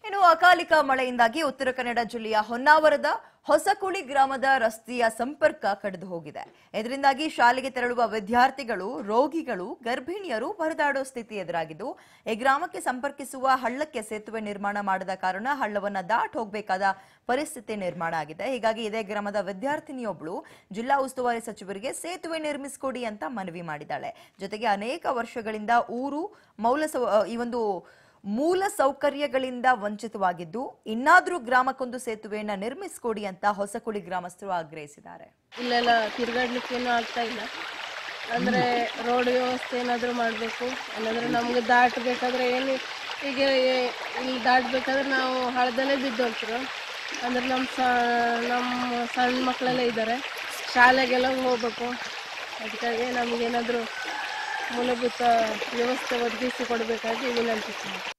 ಇನ್ನು ಅಕಾಲಿಕ ಮಳೆಯಿಂದಾಗಿ ಉತ್ತರ ಕನ್ನಡ ಜಿಲ್ಲೆಯ ಹೊನ್ನಾವರದ ಹೊಸಕುಳಿ ಗ್ರಾಮದ ರಸ್ತೆಯ ಸಂಪರ್ಕ ಕಡಿದು ಹೋಗಿದೆ ಇದರಿಂದಾಗಿ ಶಾಲೆಗೆ ತೆರಳುವ ವಿದ್ಯಾರ್ಥಿಗಳು ರೋಗಿಗಳು ಗರ್ಭಿಣಿಯರು ಪರದಾಡೋ ಸ್ಥಿತಿ ಎದುರಾಗಿದ್ದು ಈ ಗ್ರಾಮಕ್ಕೆ ಸಂಪರ್ಕಿಸುವ ಹಳ್ಳಕ್ಕೆ ಸೇತುವೆ ನಿರ್ಮಾಣ ಮಾಡದ ಕಾರಣ ಹಳ್ಳವನ್ನ ದಾಟ್ ಹೋಗಬೇಕಾದ ಪರಿಸ್ಥಿತಿ ನಿರ್ಮಾಣ ಆಗಿದೆ ಹೀಗಾಗಿ ಇದೇ ಗ್ರಾಮದ ವಿದ್ಯಾರ್ಥಿನಿಯೊಬ್ಳು ಜಿಲ್ಲಾ ಉಸ್ತುವಾರಿ ಸಚಿವರಿಗೆ ಸೇತುವೆ ನಿರ್ಮಿಸಿಕೊಡಿ ಅಂತ ಮನವಿ ಮಾಡಿದ್ದಾಳೆ ಜೊತೆಗೆ ಅನೇಕ ವರ್ಷಗಳಿಂದ ಊರು ಮೌಲ ಸೌ- ಈ ಒಂದು ಮೂಲ ಸೌಕರ್ಯಗಳಿಂದ ವಂಚಿತವಾಗಿದ್ದು ಇನ್ನಾದ್ರೂ ಗ್ರಾಮಕ್ಕೊಂದು ಸೇತುವೆಯನ್ನ ನಿರ್ಮಿಸಿಕೊಡಿ ಅಂತ ಹೊಸಕುಳಿ ಗ್ರಾಮಸ್ಥರು ಆಗ್ರಹಿಸಿದ್ದಾರೆ ಇಲ್ಲೆಲ್ಲ ತಿರ್ಗಾಡ್ಲಿಕ್ಕೇನು ಆಗ್ತಾ ಇಲ್ಲ ಅಂದರೆ ರೋಡ್ ವ್ಯವಸ್ಥೆ ಏನಾದರೂ ಮಾಡಬೇಕು ಅಲ್ಲಾಂದರೆ ನಮ್ಗೆ ದಾಟಬೇಕಾದ್ರೆ ಏನು ಈಗ ಏ- ಇಲ್ಲಿ ದಾಟಬೇಕಾದ್ರೆ ನಾವು ಹಳದಲ್ಲೇ ಬಿದ್ದು ಹೋಗ್ತಿರೋ ಅಂದ್ರೆ ನಮ್ಮ ಸ ನಮ್ಮ ಸಣ್ಣ ಮಕ್ಕಳೆಲ್ಲ ಇದ್ದಾರೆ ಶಾಲೆಗೆಲ್ಲ ಹೋಗ್ಬೇಕು ಅದಕ್ಕಾಗಿ ನಮಗೇನಾದರೂ ಮೂಲಭೂತ ವ್ಯವಸ್ಥೆ ಒದಗಿಸಿ ಕೊಡಬೇಕಾಗಿ ವಿನಂತಿಸ್ತೀನಿ